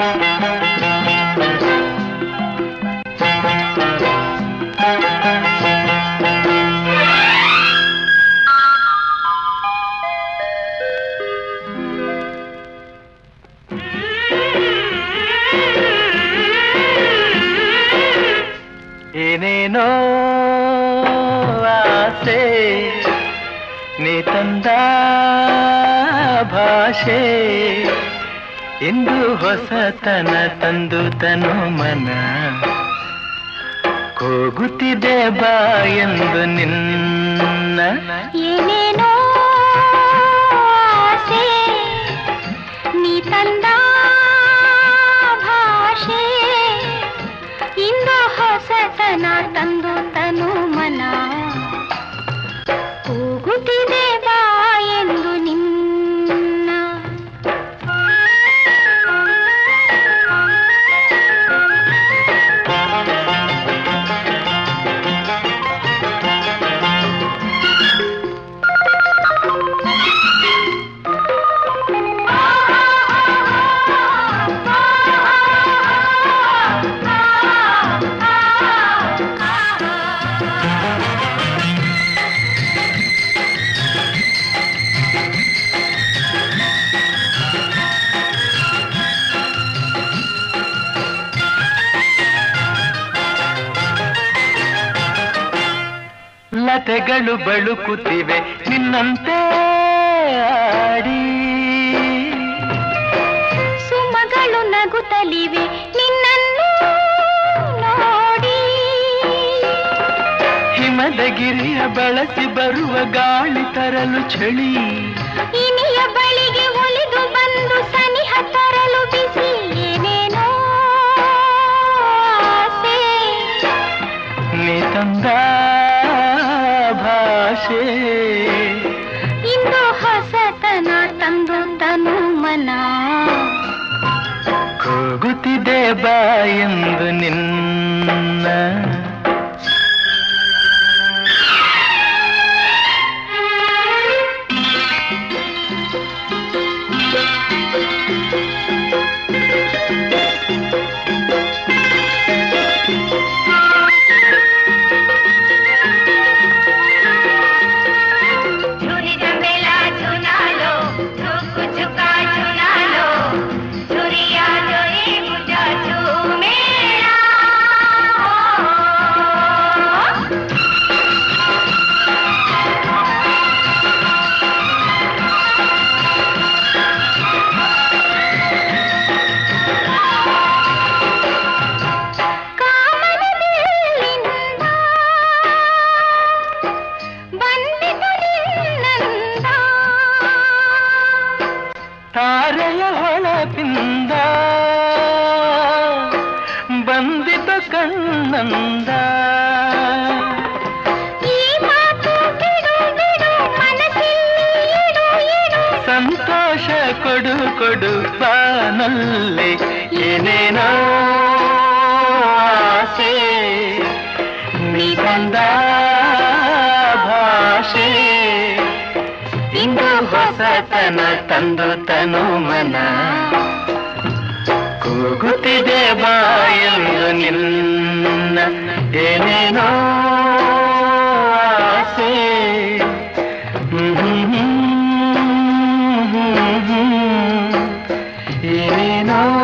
ಏನೇನೋ ಆಸೆ ನೀ ತಂದ ಭಾಷೆ ಎಂದು ಹೊಸತನ ತಂದು ತನು ಮನ ಕೂಗುತ್ತಿದೆ ಬಾ ಎಂದು ನಿನ್ನ ಏನೇನೋ ಆಸೆ ನೀ ತಂದ ಭಾಷೆ ಇಂದು ಹೊಸತನ ತಂದು ತನು ಮನ ಕೂಗುತ್ತಿದೆ ಬಾ ಎಂದು ನಿನ್ನ ಲತೆಗಳು ಬಳುಕುತ್ತಿವೆ ನಿನ್ನಂತೆ ಆಡಿ ಸುಮಗಳು ನಗುತ್ತಲಿವೆ ನಿನ್ನನ್ನು ನೋಡಿ ಹಿಮದ ಗಿರಿಯ ಬಳಸಿ ಬರುವ ಗಾಳಿ ತರಲು ಚಳಿ ಇನಿಯ ಬಳಿಗೆ ಒಲಿದು ಬಂದು ಸನಿಹ ತರಲು ಬಿಸಿ ಏನೇನೋ ಆಸೆ ನೀ ತಂದ ಭಾಷೆ ಇಂದು ಹೊಸತನ ತಂದು ತನು ಮನ ಕೂಗುತ್ತಿದೆ ಬಾ ಎಂದು ನಿನ್ನ झूली झमेला झुना लो झुक झुका झुना लो झुरिया जोरी मुझा झूमेला ಕಾಮನದಲ್ಲಿಂದ ಬಂದಿತು ನಿನ್ನಂದ ತಾರೆಯ ಹೊಳಪಿಂದ ಬಂದಿತ ಕಣ್ಣಂದ ಈ ಮಾತು ಬಿಡು ಬಿಡು ಮನಸ್ಸಲ್ಲಿ ಇಡು ಇಡು ಸಂತೋಷ ಕೊಡು ಕೊಡು ಬಾನಲ್ಲಿ ಏನೇನೋ ಆಸೆ ನೀ ಬಂದ ಭಾಷೆ ಇಂದು ಹೊಸತನ ತಂದು ತನು ಮನ ಕೂಗುತ್ತಿದೆ ಬಾಯಲು ನಿನ್ನ ಏನೇನೋ ಆಸೆ ಏನೇನೋ